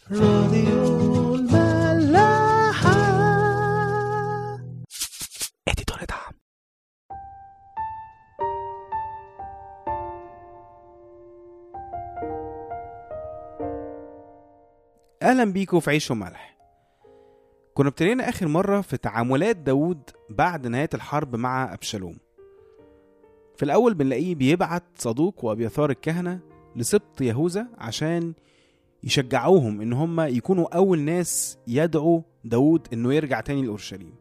راديو الملاحة اديتور دعم اهلا بيكم في عيش وملح كنا ابتدينا اخر مره في تعاملات داوود بعد نهايه الحرب مع ابشالوم في الاول بنلاقيه بيبعت صدوق وابيثار الكهنه لسبط يهوذا عشان يشجعوهم ان هم يكونوا اول ناس يدعوا داوود انه يرجع تاني لاورشليم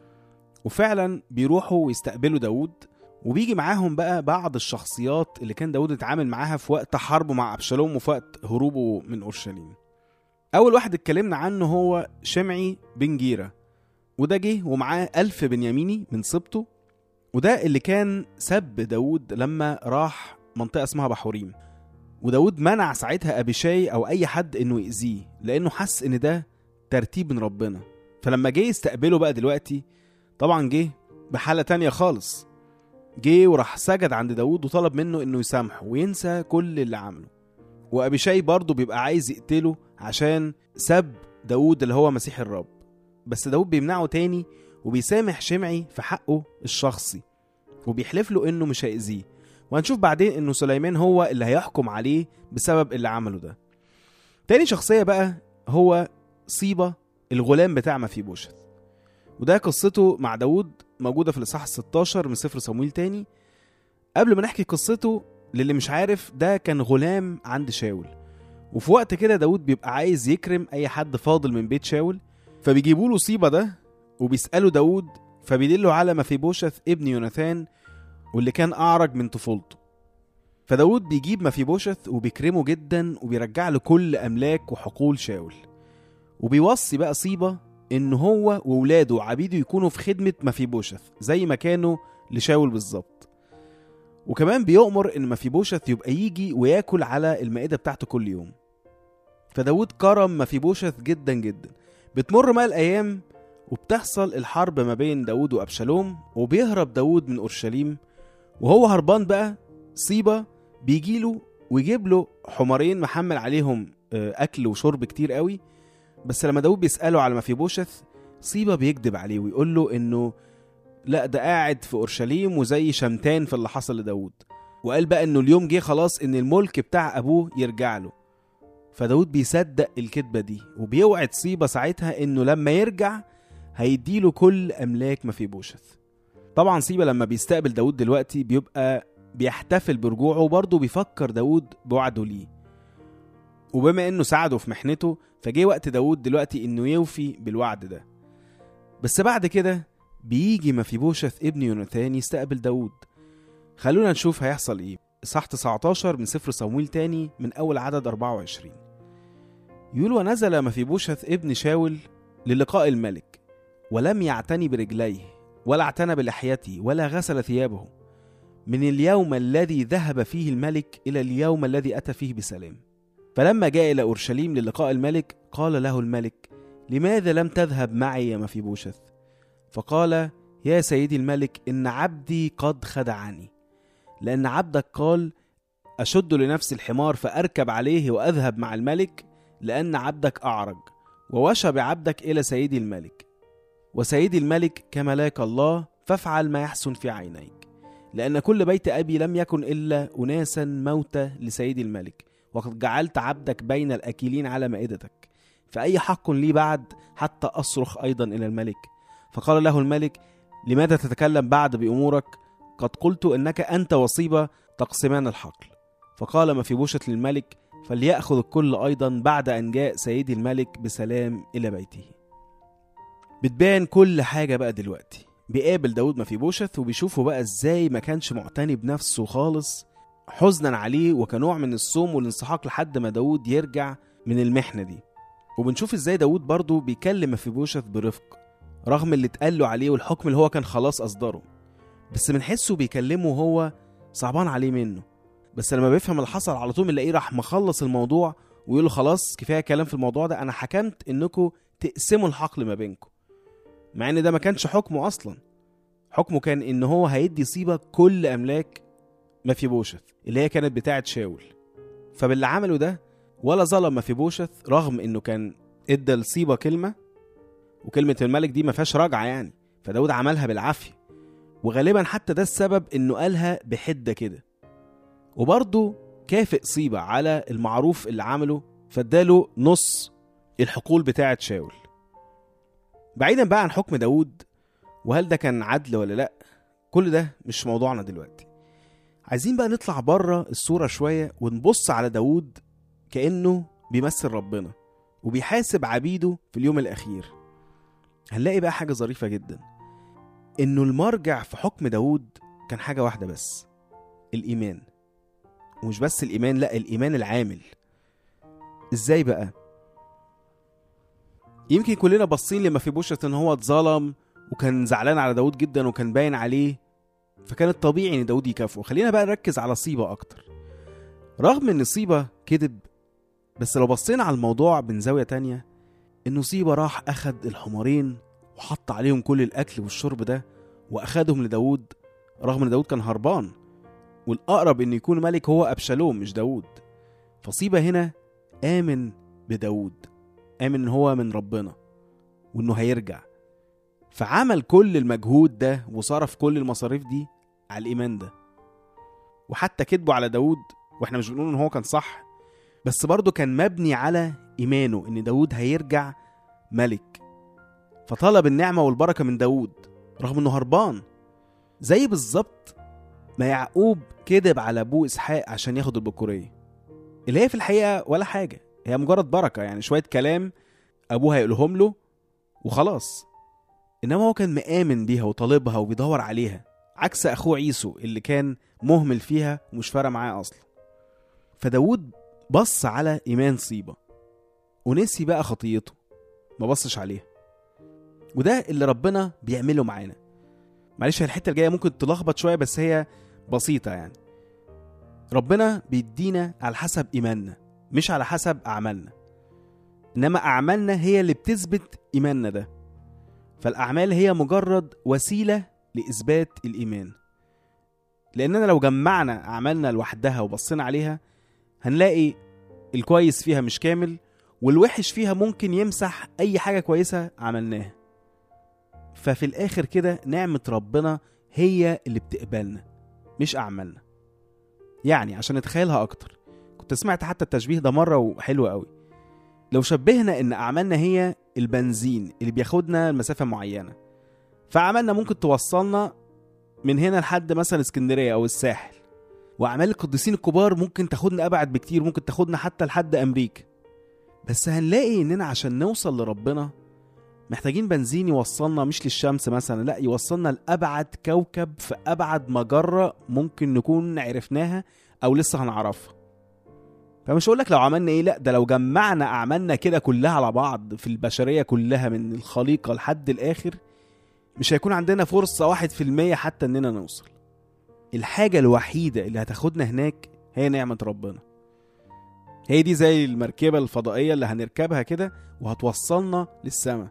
وفعلا بيروحوا ويستقبلوا داوود وبيجي معاهم بقى بعض الشخصيات اللي كان داوود اتعامل معاها في وقت حربه مع ابشالوم وفي وقت هروبه من اورشليم اول واحد اتكلمنا عنه هو شمعي بن جيرة وده جه ومعاه ألف بنياميني من سبطه وده اللي كان سب داود لما راح منطقة اسمها بحوريم وداود منع ساعتها أبيشاي أو أي حد إنه يأذيه لأنه حس إن ده ترتيب من ربنا فلما جه يستقبله بقى دلوقتي طبعا جه بحالة تانية خالص جه وراح سجد عند داود وطلب منه إنه يسامحه وينسى كل اللي عمله وأبيشاي برضه بيبقى عايز يقتله عشان سب داود اللي هو مسيح الرب بس داود بيمنعه تاني وبيسامح شمعي في حقه الشخصي وبيحلف له انه مش هيأذيه وهنشوف بعدين انه سليمان هو اللي هيحكم عليه بسبب اللي عمله ده تاني شخصية بقى هو صيبة الغلام بتاع مفيبوشث وده قصته مع داود موجودة في الإصحاح 16 من سفر صمويل تاني قبل ما نحكي قصته للي مش عارف ده كان غلام عند شاول وفي وقت كده داود بيبقى عايز يكرم اي حد فاضل من بيت شاول فبيجيبوا له صيبه ده وبيسالوا داود فبيدلوا على مفيبوشث ابن يوناثان واللي كان اعرج من طفولته فداود بيجيب مفيبوشث وبيكرمه جدا وبيرجع له كل املاك وحقول شاول وبيوصي بقى صيبه ان هو وولاده وعبيده يكونوا في خدمه مفيبوشث زي ما كانوا لشاول بالظبط وكمان بيؤمر ان مفيبوشث يبقى يجي وياكل على المائده بتاعته كل يوم فداود كرم مفيبوشث جدا جدا بتمر ما الايام وبتحصل الحرب ما بين داود وابشالوم وبيهرب داود من اورشليم وهو هربان بقى صيبه بيجيله ويجيب له حمارين محمل عليهم آه، اكل وشرب كتير قوي بس لما داود بيساله على مفيبوشث صيبه بيكذب عليه ويقول له انه لا ده قاعد في اورشليم وزي شمتان في اللي حصل لداود وقال بقى انه اليوم جه خلاص ان الملك بتاع ابوه يرجع له فداود بيصدق الكذبه دي وبيوعد صيبه ساعتها انه لما يرجع هيديله كل املاك مفيبوشث طبعا صيبه لما بيستقبل داود دلوقتي بيبقى بيحتفل برجوعه وبرضه بيفكر داود بوعده ليه وبما انه ساعده في محنته فجه وقت داود دلوقتي انه يوفي بالوعد ده بس بعد كده بيجي مفيبوشث ابن يوناثان يستقبل داود خلونا نشوف هيحصل ايه صح 19 من سفر صمويل تاني من اول عدد 24 يقول ونزل مفيبوشث ابن شاول للقاء الملك ولم يعتني برجليه ولا اعتنى بلحيته ولا غسل ثيابه من اليوم الذي ذهب فيه الملك الى اليوم الذي اتى فيه بسلام فلما جاء الى اورشليم للقاء الملك قال له الملك لماذا لم تذهب معي يا مفيبوشث فقال يا سيدي الملك إن عبدي قد خدعني لأن عبدك قال أشد لنفسي الحمار فأركب عليه وأذهب مع الملك لأن عبدك أعرج ووشى بعبدك إلى سيدي الملك وسيدي الملك كملاك الله فافعل ما يحسن في عينيك لأن كل بيت أبي لم يكن إلا أناسا موتى لسيدي الملك وقد جعلت عبدك بين الأكلين على مائدتك فأي حق لي بعد حتى أصرخ أيضا إلى الملك فقال له الملك لماذا تتكلم بعد بأمورك قد قلت إنك أنت وصيبة تقسمان الحقل فقال مفيبوشت للملك فليأخذ الكل أيضا بعد أن جاء سيدي الملك بسلام إلى بيته بتبان كل حاجة بقى دلوقتي بيقابل داود مفيبوشث وبيشوفه بقى ازاي ما كانش معتني بنفسه خالص حزنا عليه وكنوع من الصوم والانسحاق لحد ما داود يرجع من المحنة دي وبنشوف ازاي داود برضه بيكلم مفيبوشث برفق رغم اللي اتقال له عليه والحكم اللي هو كان خلاص اصدره بس بنحسه بيكلمه وهو صعبان عليه منه بس لما بيفهم اللي حصل على طول بنلاقيه راح مخلص الموضوع ويقول له خلاص كفايه كلام في الموضوع ده انا حكمت انكم تقسموا الحقل ما بينكم مع ان ده ما كانش حكمه اصلا حكمه كان ان هو هيدي صيبه كل املاك مفيبوشث اللي هي كانت بتاعه شاول فباللي عمله ده ولا ظلم مفيبوشث رغم انه كان ادى لصيبه كلمه وكلمه الملك دي ما فيهاش رجعه يعني فداود عملها بالعافيه وغالبا حتى ده السبب انه قالها بحده كده وبرضه كافئ صيبة على المعروف اللي عمله فاداله نص الحقول بتاعة شاول بعيدا بقى عن حكم داود وهل ده كان عدل ولا لا كل ده مش موضوعنا دلوقتي عايزين بقى نطلع بره الصورة شوية ونبص على داود كأنه بيمثل ربنا وبيحاسب عبيده في اليوم الأخير هنلاقي بقى حاجة ظريفة جدا إنه المرجع في حكم داود كان حاجة واحدة بس الإيمان ومش بس الإيمان لأ الإيمان العامل إزاي بقى؟ يمكن كلنا باصين لما في بوشة إن هو اتظلم وكان زعلان على داود جدا وكان باين عليه فكان الطبيعي إن داود يكافئه خلينا بقى نركز على صيبة أكتر رغم إن صيبة كذب بس لو بصينا على الموضوع من زاوية تانية إنه صيبة راح أخد الحمارين وحط عليهم كل الأكل والشرب ده وأخدهم لداود رغم إن داود كان هربان والأقرب إن يكون ملك هو أبشالوم مش داود فصيبة هنا آمن بداود آمن إن هو من ربنا وإنه هيرجع فعمل كل المجهود ده وصرف كل المصاريف دي على الإيمان ده وحتى كذبه على داود واحنا مش بنقول إن هو كان صح بس برضه كان مبني على إيمانه إن داود هيرجع ملك فطلب النعمة والبركة من داود رغم إنه هربان زي بالظبط ما يعقوب كذب على ابوه اسحاق عشان ياخد البكوريه اللي هي في الحقيقه ولا حاجه هي مجرد بركه يعني شويه كلام ابوه هيقولهم له وخلاص انما هو كان مآمن بيها وطالبها وبيدور عليها عكس اخوه عيسو اللي كان مهمل فيها ومش فارقه معاه اصلا فداود بص على ايمان صيبه ونسي بقى خطيته ما بصش عليها وده اللي ربنا بيعمله معانا معلش الحته الجايه ممكن تلخبط شويه بس هي بسيطه يعني ربنا بيدينا على حسب ايماننا مش على حسب اعمالنا انما اعمالنا هي اللي بتثبت ايماننا ده فالاعمال هي مجرد وسيله لاثبات الايمان لاننا لو جمعنا اعمالنا لوحدها وبصينا عليها هنلاقي الكويس فيها مش كامل والوحش فيها ممكن يمسح اي حاجه كويسه عملناها ففي الاخر كده نعمه ربنا هي اللي بتقبلنا مش اعمالنا يعني عشان نتخيلها اكتر كنت سمعت حتى التشبيه ده مره وحلو قوي لو شبهنا ان اعمالنا هي البنزين اللي بياخدنا لمسافه معينه فاعمالنا ممكن توصلنا من هنا لحد مثلا اسكندريه او الساحل واعمال القديسين الكبار ممكن تاخدنا ابعد بكتير ممكن تاخدنا حتى لحد امريكا بس هنلاقي اننا عشان نوصل لربنا محتاجين بنزين يوصلنا مش للشمس مثلا لا يوصلنا لابعد كوكب في ابعد مجره ممكن نكون عرفناها او لسه هنعرفها فمش هقول لك لو عملنا ايه لا ده لو جمعنا اعمالنا كده كلها على بعض في البشريه كلها من الخليقه لحد الاخر مش هيكون عندنا فرصه واحد في المية حتى اننا نوصل الحاجه الوحيده اللي هتاخدنا هناك هي نعمه ربنا هي دي زي المركبه الفضائيه اللي هنركبها كده وهتوصلنا للسماء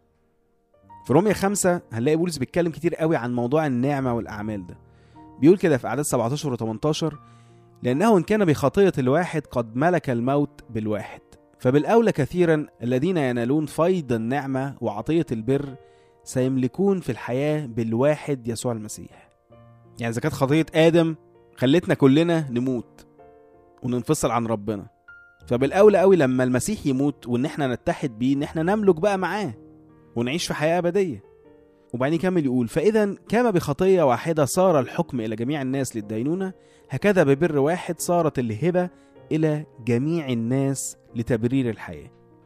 في رومية خمسة هنلاقي بولس بيتكلم كتير قوي عن موضوع النعمة والأعمال ده بيقول كده في أعداد 17 و 18 لأنه إن كان بخطية الواحد قد ملك الموت بالواحد فبالأولى كثيرا الذين ينالون فيض النعمة وعطية البر سيملكون في الحياة بالواحد يسوع المسيح يعني إذا كانت خطية آدم خلتنا كلنا نموت وننفصل عن ربنا فبالأولى قوي لما المسيح يموت وإن احنا نتحد بيه إن احنا نملك بقى معاه ونعيش في حياة أبدية وبعدين يكمل يقول فإذا كما بخطية واحدة صار الحكم إلى جميع الناس للدينونة هكذا ببر واحد صارت الهبة إلى جميع الناس لتبرير الحياة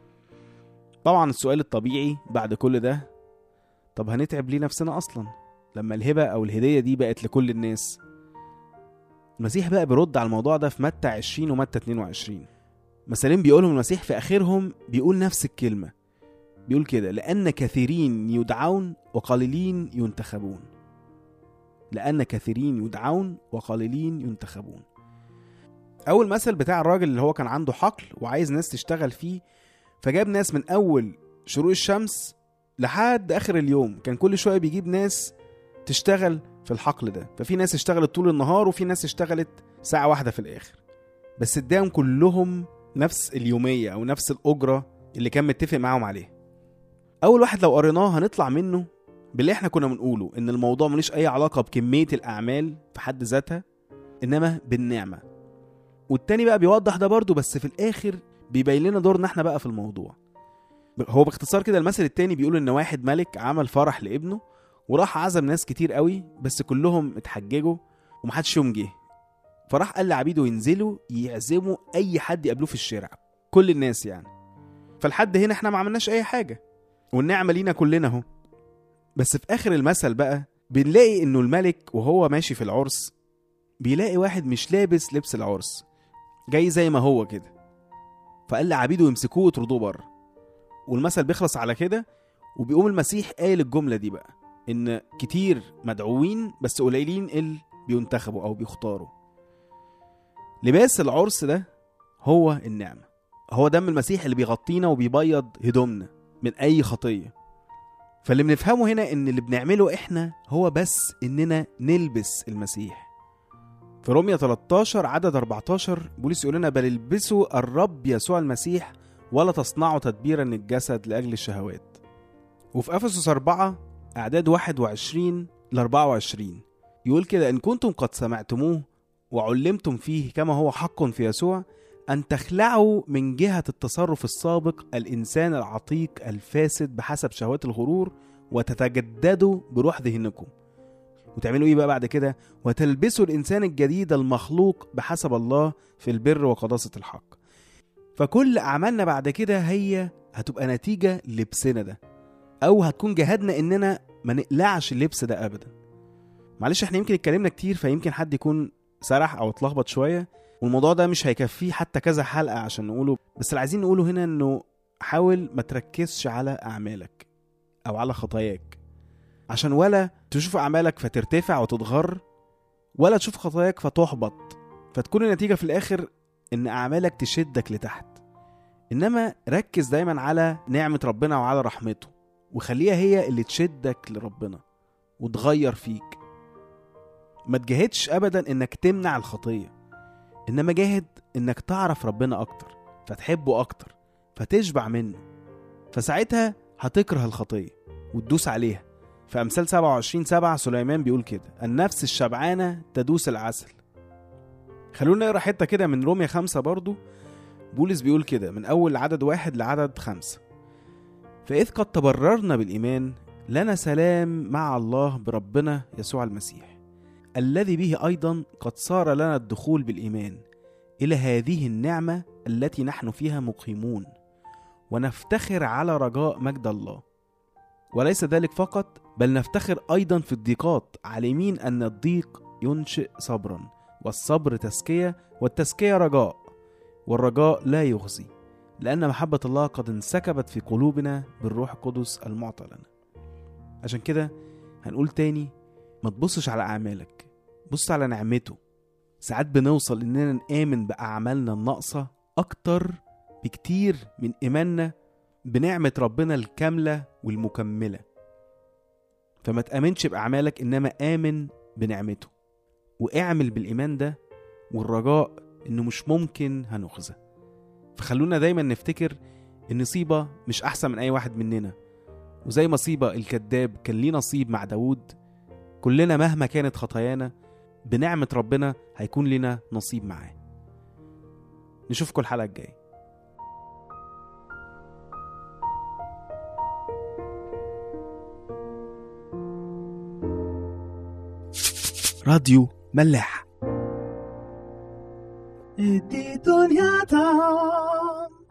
طبعا السؤال الطبيعي بعد كل ده طب هنتعب ليه نفسنا أصلا لما الهبة أو الهدية دي بقت لكل الناس المسيح بقى بيرد على الموضوع ده في متى 20 ومتى 22 مثالين بيقولهم المسيح في آخرهم بيقول نفس الكلمة بيقول كده لأن كثيرين يدعون وقليلين ينتخبون لأن كثيرين يدعون وقليلين ينتخبون أول مثل بتاع الراجل اللي هو كان عنده حقل وعايز ناس تشتغل فيه فجاب ناس من أول شروق الشمس لحد آخر اليوم كان كل شوية بيجيب ناس تشتغل في الحقل ده ففي ناس اشتغلت طول النهار وفي ناس اشتغلت ساعة واحدة في الآخر بس اداهم كلهم نفس اليوميه او نفس الاجره اللي كان متفق معاهم عليها اول واحد لو قريناه هنطلع منه باللي احنا كنا بنقوله ان الموضوع ملوش اي علاقه بكميه الاعمال في حد ذاتها انما بالنعمه والتاني بقى بيوضح ده برضه بس في الاخر بيبين لنا دورنا احنا بقى في الموضوع هو باختصار كده المثل التاني بيقول ان واحد ملك عمل فرح لابنه وراح عزم ناس كتير قوي بس كلهم اتحججوا ومحدش فيهم جه فراح قال لعبيده ينزلوا يعزموا اي حد يقابلوه في الشارع كل الناس يعني فالحد هنا احنا ما عملناش اي حاجه والنعمه لينا كلنا اهو بس في اخر المثل بقى بنلاقي انه الملك وهو ماشي في العرس بيلاقي واحد مش لابس لبس العرس جاي زي ما هو كده فقال لعبيده يمسكوه ويطردوه بره والمثل بيخلص على كده وبيقوم المسيح قايل الجمله دي بقى ان كتير مدعوين بس قليلين اللي بينتخبوا او بيختاروا لباس العرس ده هو النعمه هو دم المسيح اللي بيغطينا وبيبيض هدومنا من اي خطيه فاللي بنفهمه هنا ان اللي بنعمله احنا هو بس اننا نلبس المسيح في رومية 13 عدد 14 بولس يقول لنا بل البسوا الرب يسوع المسيح ولا تصنعوا تدبيرا الجسد لاجل الشهوات وفي افسس 4 اعداد 21 ل 24 يقول كده ان كنتم قد سمعتموه وعلمتم فيه كما هو حق في يسوع أن تخلعوا من جهة التصرف السابق الإنسان العتيق الفاسد بحسب شهوات الغرور وتتجددوا بروح ذهنكم وتعملوا إيه بقى بعد كده وتلبسوا الإنسان الجديد المخلوق بحسب الله في البر وقداسة الحق فكل أعمالنا بعد كده هي هتبقى نتيجة لبسنا ده أو هتكون جهادنا إننا ما نقلعش اللبس ده أبدا معلش احنا يمكن اتكلمنا كتير فيمكن حد يكون سرح أو اتلخبط شوية والموضوع ده مش هيكفيه حتى كذا حلقة عشان نقوله بس اللي عايزين نقوله هنا انه حاول ما تركزش على اعمالك او على خطاياك عشان ولا تشوف اعمالك فترتفع وتتغر ولا تشوف خطاياك فتحبط فتكون النتيجة في الاخر ان اعمالك تشدك لتحت انما ركز دايما على نعمة ربنا وعلى رحمته وخليها هي اللي تشدك لربنا وتغير فيك ما تجاهدش ابدا انك تمنع الخطيه انما جاهد انك تعرف ربنا اكتر فتحبه اكتر فتشبع منه فساعتها هتكره الخطيه وتدوس عليها في امثال 27 7 سليمان بيقول كده النفس الشبعانه تدوس العسل خلونا نقرا حته كده من روميا خمسة برضو بولس بيقول كده من اول عدد واحد لعدد خمسة فإذ قد تبررنا بالإيمان لنا سلام مع الله بربنا يسوع المسيح الذي به ايضا قد صار لنا الدخول بالايمان الى هذه النعمه التي نحن فيها مقيمون ونفتخر على رجاء مجد الله وليس ذلك فقط بل نفتخر ايضا في الضيقات عالمين ان الضيق ينشئ صبرا والصبر تزكيه والتزكيه رجاء والرجاء لا يخزي لان محبه الله قد انسكبت في قلوبنا بالروح القدس المعطى لنا عشان كده هنقول تاني ما تبصش على أعمالك بص على نعمته ساعات بنوصل إننا نآمن بأعمالنا الناقصة أكتر بكتير من إيماننا بنعمة ربنا الكاملة والمكملة فما تآمنش بأعمالك إنما آمن بنعمته واعمل بالإيمان ده والرجاء إنه مش ممكن هنخزى فخلونا دايما نفتكر إن صيبة مش أحسن من أي واحد مننا وزي ما صيبة الكذاب كان ليه نصيب مع داود كلنا مهما كانت خطايانا بنعمة ربنا هيكون لنا نصيب معاه نشوفكم الحلقة الجاية راديو ملاح دي دنيا دام